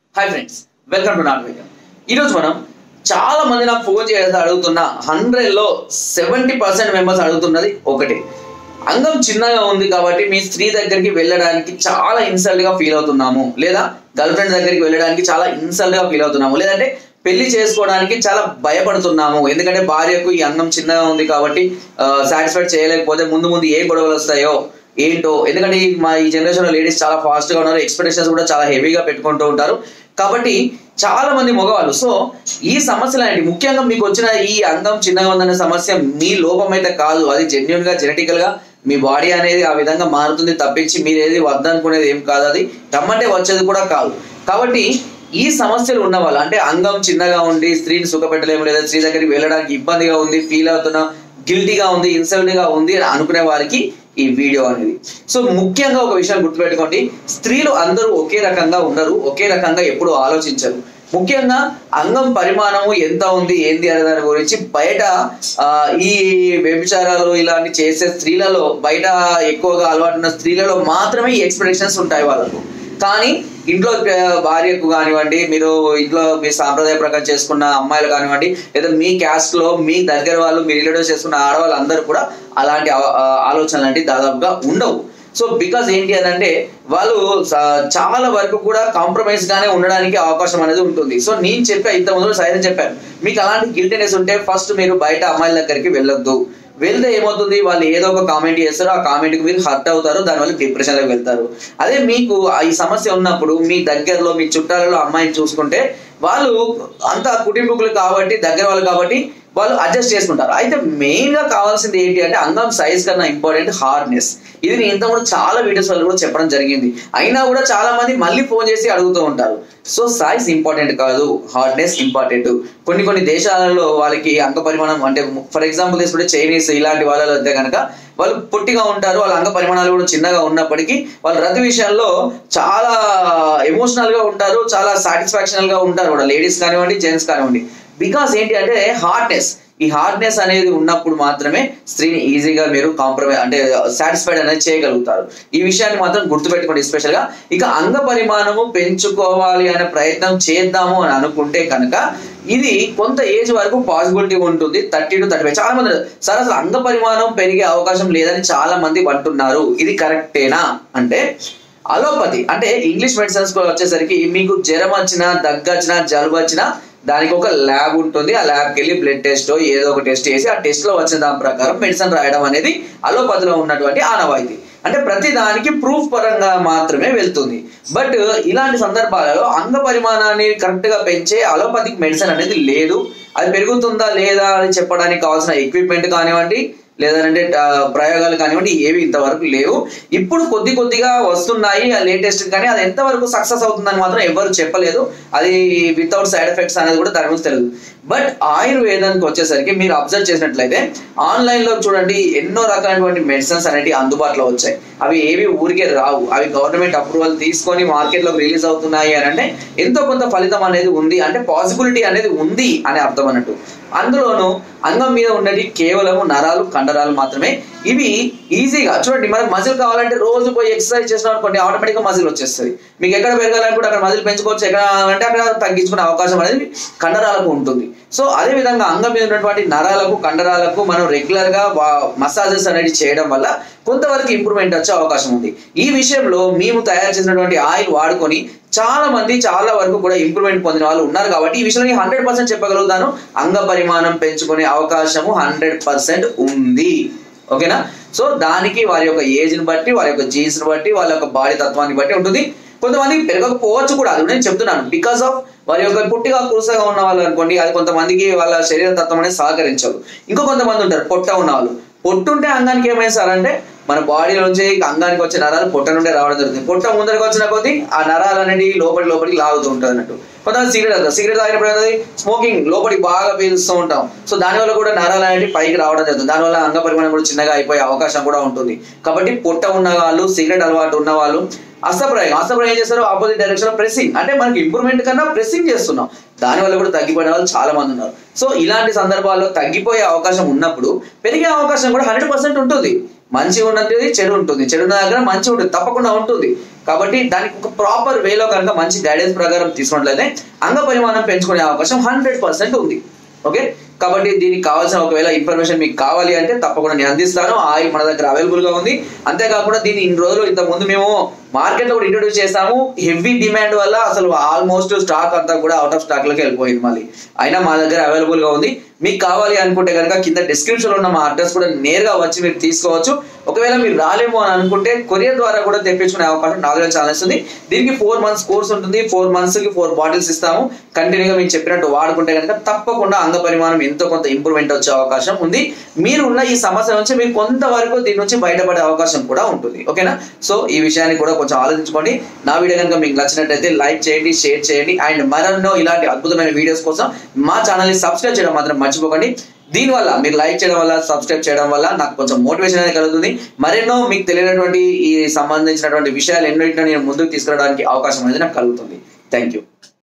hi friends welcome to నాట్ వేగం ఈరోజు మనం చాలా మంది నాకు ఫోన్ చేసి అడుగుతున్న హండ్రెడ్లో సెవెంటీ పర్సెంట్ మెంబర్స్ అడుగుతున్నది ఒకటి అంగం చిన్నగా ఉంది కాబట్టి మీ స్త్రీ దగ్గరికి వెళ్ళడానికి చాలా ఇన్సల్ట్ గా ఫీల్ అవుతున్నాము లేదా గర్ల్ ఫ్రెండ్ దగ్గరికి వెళ్ళడానికి చాలా ఇన్సల్ట్ గా ఫీల్ అవుతున్నాము లేదంటే పెళ్లి చేసుకోవడానికి చాలా భయపడుతున్నాము ఎందుకంటే భార్యకు ఈ అంగం చిన్నగా ఉంది కాబట్టి సాటిస్ఫైడ్ చేయలేకపోతే ముందు ముందు ఏ గొడవలు వస్తాయో ఏంటో ఎందుకంటే ఈ మా ఈ జనరేషన్ లో లేడీస్ చాలా ఫాస్ట్ గా ఉన్నారు ఎక్స్పెక్టేషన్స్ కూడా చాలా హెవీగా పెట్టుకుంటూ ఉంటారు కాబట్టి చాలా మంది మగవాళ్ళు సో ఈ సమస్యలు ఏంటి ముఖ్యంగా మీకు వచ్చిన ఈ అంగం చిన్నగా ఉందనే సమస్య మీ లోపం అయితే కాదు అది జెన్యున్ గా జెనెటికల్ గా మీ బాడీ అనేది ఆ విధంగా మారుతుంది తప్పించి మీరు ఏది వద్దనుకునేది ఏం కాదు అది రమ్మంటే వచ్చేది కూడా కాదు కాబట్టి ఈ సమస్యలు ఉన్న వాళ్ళు అంటే అంగం చిన్నగా ఉండి స్త్రీని సుఖపెట్టలేము లేదా స్త్రీ దగ్గరికి వెళ్ళడానికి ఇబ్బందిగా ఉంది ఫీల్ అవుతున్నా గిల్టీగా ఉంది ఇన్సల్ట్ గా ఉంది అని అనుకునే వారికి ఈ వీడియో అనేది సో ముఖ్యంగా ఒక విషయం గుర్తుపెట్టుకోండి స్త్రీలు అందరూ ఒకే రకంగా ఉండరు ఒకే రకంగా ఎప్పుడు ఆలోచించరు ముఖ్యంగా అంగం పరిమాణము ఎంత ఉంది ఏంది అనే దాని గురించి బయట ఆ, ఈ వ్యభిచారాలు ఇలాంటి చేసే స్త్రీలలో బయట ఎక్కువగా అలవాటు ఉన్న స్త్రీలలో మాత్రమే ఈ ఎక్స్పెక్టేషన్స్ ఉంటాయి వాళ్ళకు కానీ ఇంట్లో ప- భార్యకు కానివ్వండి మీరు ఇంట్లో మీ సాంప్రదాయ ప్రకారం చేసుకున్న అమ్మాయిలు కానివ్వండి లేదా మీ క్యాస్ట్ లో మీ దగ్గర వాళ్ళు మీ రిలేటివ్స్ చేసుకున్న ఆడవాళ్ళు అందరూ కూడా అలాంటి ఆ- ఆ ఆలోచనలు అంటే దాదాపుగా ఉండవు సో బికాస్ ఏంటి అని అంటే వాళ్ళు స- చాలా వరకు కూడా కాంప్రమైజ్ గానే ఉండడానికి అవకాశం అనేది ఉంటుంది సో నేను చెప్పా ఇంత ముందు సైతం చెప్పాను మీకు అలాంటి గిల్టీనెస్ ఉంటే ఫస్ట్ మీరు బయట అమ్మాయిల దగ్గరికి వెళ్ళొద్దు వెళ్తే ఏమవుతుంది వాళ్ళు ఏదో ఒక కామెంట్ చేస్తారు ఆ కామెంట్ కి మీరు హర్ట్ అవుతారు దానివల్ల డిప్రెషన్ లోకి వెళ్తారు అదే మీకు ఆ ఈ సమస్య ఉన్నప్పుడు మీ దగ్గరలో మీ చుట్టాలలో అమ్మాయిని చూసుకుంటే వాళ్ళు అంత కుటుంబకులు కాబట్టి దగ్గర వాళ్ళు కాబట్టి వాళ్ళు అడ్జస్ట్ చేసుకుంటారు అయితే మెయిన్ గా కావాల్సింది ఏంటి అంటే అంగం సైజ్ కన్నా ఇంపార్టెంట్ హార్డ్నెస్ ఇది నేను ఇంత కూడా చాలా వీడియోస్ వల్ల కూడా చెప్పడం జరిగింది అయినా కూడా చాలా మంది మళ్ళీ ఫోన్ చేసి అడుగుతూ ఉంటారు సో సైజ్ ఇంపార్టెంట్ కాదు హార్డ్నెస్ ఇంపార్టెంట్ కొన్ని కొన్ని దేశాలలో వాళ్ళకి అంగ పరిమాణం అంటే ఫర్ ఎగ్జాంపుల్ తీసుకుంటే చైనీస్ ఇలాంటి వాళ్ళలో అయితే కనుక వాళ్ళు పొట్టిగా ఉంటారు వాళ్ళ అంగ పరిమాణాలు కూడా చిన్నగా ఉన్నప్పటికీ వాళ్ళ రతి విషయంలో చాలా ఎమోషనల్ గా ఉంటారు చాలా సాటిస్ఫాక్షనల్ గా ఉంటారు కూడా లేడీస్ కానివ్వండి జెంట్స్ కానివ్వండి బికాస్ ఏంటి అంటే హార్డ్నెస్ ఈ హార్డ్నెస్ అనేది ఉన్నప్పుడు మాత్రమే స్త్రీని ఈజీగా మీరు కాంప్రమైజ్ అంటే సాటిస్ఫైడ్ అనేది చేయగలుగుతారు ఈ విషయాన్ని మాత్రం గుర్తుపెట్టుకోండి స్పెషల్ గా ఇక అంగ పరిమాణము పెంచుకోవాలి అనే ప్రయత్నం చేద్దాము అని అనుకుంటే కనుక ఇది కొంత ఏజ్ వరకు పాసిబిలిటీ ఉంటుంది థర్టీ టు థర్టీ ఫైవ్ చాలా మంది సార్ అసలు అంగ పరిమాణం పెరిగే అవకాశం లేదని చాలా మంది అంటున్నారు ఇది కరెక్టేనా అంటే అలోపతి అంటే ఇంగ్లీష్ మెడిసిన్స్ వచ్చేసరికి మీకు జ్వరం వచ్చినా దగ్గు వచ్చినా జలుబు వచ్చినా దానికి ఒక ల్యాబ్ ఉంటుంది ఆ ల్యాబ్కి వెళ్ళి బ్లడ్ టెస్ట్ ఏదో ఒక టెస్ట్ చేసి ఆ టెస్ట్ లో వచ్చిన దాని ప్రకారం మెడిసిన్ రాయడం అనేది అలోపతిలో ఉన్నటువంటి ఆనవాయితీ అంటే ప్రతి దానికి ప్రూఫ్ పరంగా మాత్రమే వెళ్తుంది బట్ ఇలాంటి సందర్భాలలో అంగ పరిమాణాన్ని కరెక్ట్ గా పెంచే అలోపతిక్ మెడిసిన్ అనేది లేదు అది పెరుగుతుందా లేదా అని చెప్పడానికి కావాల్సిన ఎక్విప్మెంట్ కానివ్వండి లేదంటే ఆ, ప్రయోగాలు కానివ్వండి ఏవి ఇంతవరకు లేవు ఇప్పుడు కొద్ది కొద్దిగా వస్తున్నాయి లేటెస్ట్ కానీ అది ఎంతవరకు సక్సెస్ అవుతుందని మాత్రం ఎవరు చెప్పలేదు అది వితౌట్ సైడ్ ఎఫెక్ట్స్ అనేది కూడా దాని గురించి తెలియదు బట్ ఆయుర్వేదానికి వచ్చేసరికి మీరు అబ్జర్వ్ చేసినట్లయితే ఆన్లైన్ లో చూడండి ఎన్నో రకాలైనటువంటి మెడిసిన్స్ అనేవి అందుబాటులో వచ్చాయి అవి ఏవి ఊరికే రావు అవి గవర్నమెంట్ అప్రూవల్ తీసుకొని మార్కెట్ లో రిలీజ్ అవుతున్నాయి అని అంటే ఎంతో కొంత ఫలితం అనేది ఉంది అంటే పాసిబిలిటీ అనేది ఉంది అని అర్థం అన్నట్టు అందులోనూ అంగం మీద ఉన్నది కేవలం నరాలు కండరాలు మాత్రమే ఇవి ఈజీగా చూడండి మనకు మజిల్ కావాలంటే రోజు పోయి ఎక్సర్సైజ్ చేసిన అనుకోండి ఆటోమేటిక్ గా మజిల్ వచ్చేస్తుంది మీకు ఎక్కడ పెరగాలనుకుంటే అక్కడ మజిల్ పెంచుకోవచ్చు ఎక్కడ అంటే అక్కడ తగ్గించుకునే అవకాశం అనేది కండరాలకు ఉంటుంది సో అదే విధంగా అంగం మీద ఉన్నటువంటి నరాలకు కండరాలకు మనం రెగ్యులర్ గా మసాజెస్ అనేది చేయడం వల్ల కొంతవరకు ఇంప్రూవ్మెంట్ వచ్చే అవకాశం ఉంది ఈ విషయంలో మేము తయారు చేసినటువంటి ఆయిల్ వాడుకొని చాలా మంది చాలా వరకు కూడా ఇంప్రూవ్మెంట్ పొందిన వాళ్ళు ఉన్నారు కాబట్టి ఈ విషయంలో హండ్రెడ్ పర్సెంట్ చెప్పగలుగుతాను అంగ పరిమాణం పెంచుకునే అవకాశము హండ్రెడ్ పర్సెంట్ ఉంది ఓకేనా సో దానికి వారి యొక్క ఏజ్ ని బట్టి వారి యొక్క జీన్స్ ని బట్టి వాళ్ళ యొక్క బాడీ తత్వాన్ని బట్టి ఉంటుంది కొంతమంది పెరగకపోవచ్చు కూడా అది నేను చెప్తున్నాను బికాస్ ఆఫ్ వారి యొక్క పుట్టిగా కురుసగా ఉన్న వాళ్ళు అనుకోండి అది కొంతమందికి వాళ్ళ శరీర తత్వం అనేది సహకరించదు ఇంకో కొంతమంది ఉంటారు పొట్ట ఉన్న వాళ్ళు పొట్టుంటే అంగానికి ఏమైంది సార్ అంటే మన బాడీ నుంచి అంగానికి వచ్చే నరాలు పొట్ట నుండే రావడం జరుగుతుంది పొట్ట ముందరికి వచ్చిన కొద్దీ ఆ నరాలు అనేది లోపలి లోపలికి లాగుతూ ఉంటుంది అన్నట్టు కొంతమంది సిగరెట్ తాగుతారు సిగరెట్ తాగినప్పుడు ఏమవుతుంది స్మోకింగ్ లోపలికి బాగా పీలుస్తూ ఉంటాం సో దానివల్ల కూడా నరాలు అనేవి పైకి రావడం జరుగుతుంది దానివల్ల అంగ పరిమాణం కూడా చిన్నగా అయిపోయే అవకాశం కూడా ఉంటుంది కాబట్టి పొట్ట ఉన్న వాళ్ళు సిగరెట్ అలవాటు ఉన్న వాళ్ళు అస్తప్రయోగం అస్తప్రయోగం ఏం చేస్తారు ఆపోజిట్ డైరెక్షన్ లో ప్రెసింగ్ అంటే మనకి ఇంప్రూవ్మెంట్ కన్నా ప్రెసింగ్ చేస్తున్నాం దానివల్ల కూడా తగ్గిపోయిన వాళ్ళు చాలా మంది ఉన్నారు సో ఇలాంటి సందర్భాల్లో తగ్గిపోయే అవకాశం ఉన్నప్పుడు పెరిగే అవకాశం కూడా హండ్రెడ్ పర్సెంట్ ఉంటుంది మంచి ఉన్నది చెడు ఉంటుంది చెడు ఉన్న దగ్గర మంచి ఉంటుంది తప్పకుండా ఉంటుంది కాబట్టి దానికి ఒక ప్రాపర్ వేలో కనుక మంచి గైడెన్స్ ప్రకారం తీసుకున్నట్లయితే అంగ పరిమాణం పెంచుకునే అవకాశం హండ్రెడ్ పర్సెంట్ ఉంది ఓకే కాబట్టి దీనికి కావాల్సిన ఒకవేళ ఇన్ఫర్మేషన్ మీకు కావాలి అంటే తప్పకుండా నేను అందిస్తాను ఆ ఆయిల్ మన దగ్గర అవైలబుల్ గా ఉంది అంతేకాకుండా దీన్ని ఇన్ని రోజులు ఇంత ముందు మేము మార్కెట్ లో కూడా ఇంట్రొడ్యూస్ చేసాము హెవీ డిమాండ్ వల్ల అసలు ఆల్మోస్ట్ స్టాక్ అంతా కూడా అవుట్ ఆఫ్ స్టాక్ లోకి వెళ్ళిపోయింది మళ్ళీ అయినా మా దగ్గర అవైలబుల్ గా ఉంది మీకు కావాలి అనుకుంటే కనుక కింద డిస్క్రిప్షన్ లో ఉన్న మా అడ్రస్ కూడా నేరుగా వచ్చి మీరు తీసుకోవచ్చు ఒకవేళ మీరు రాలేమో అని అనుకుంటే కొరియర్ ద్వారా కూడా తెప్పించుకునే అవకాశం నా దగ్గర చాలా ఇస్తుంది దీనికి ఫోర్ మంత్స్ కోర్స్ ఉంటుంది ఫోర్ మంత్స్ కి ఫోర్ బాటిల్స్ ఇస్తాము కంటిన్యూగా మీకు చెప్పినట్టు వాడుకుంటే కనుక తప్పకుండా అంగ పరిమాణం ఎంతో కొంత ఇంప్రూవ్మెంట్ వచ్చే అవకాశం ఉంది మీరు ఉన్న ఈ సమస్య నుంచి మీరు కొంతవరకు దీని నుంచి బయటపడే అవకాశం కూడా ఉంటుంది ఓకేనా సో ఈ విషయాన్ని కూడా కొంచెం ఆలోచించుకోండి నా వీడియో కనుక మీకు నచ్చినట్టయితే లైక్ చేయండి షేర్ చేయండి అండ్ మరెన్నో ఇలాంటి అద్భుతమైన వీడియోస్ కోసం మా ఛానల్ ని సబ్స్క్రైబ్ చేయడం మాత్రం మర్చిపోకండి దీనివల్ల మీరు లైక్ చేయడం వల్ల సబ్స్క్రైబ్ చేయడం వల్ల నాకు కొంచెం మోటివేషన్ అనేది కలుగుతుంది మరెన్నో మీకు తెలియనటువంటి ఈ సంబంధించినటువంటి విషయాలు ఎన్నో నేను ముందుకు తీసుకురావడానికి అవకాశం అనేది నాకు కలుగుతుంది థ్యాంక్ యూ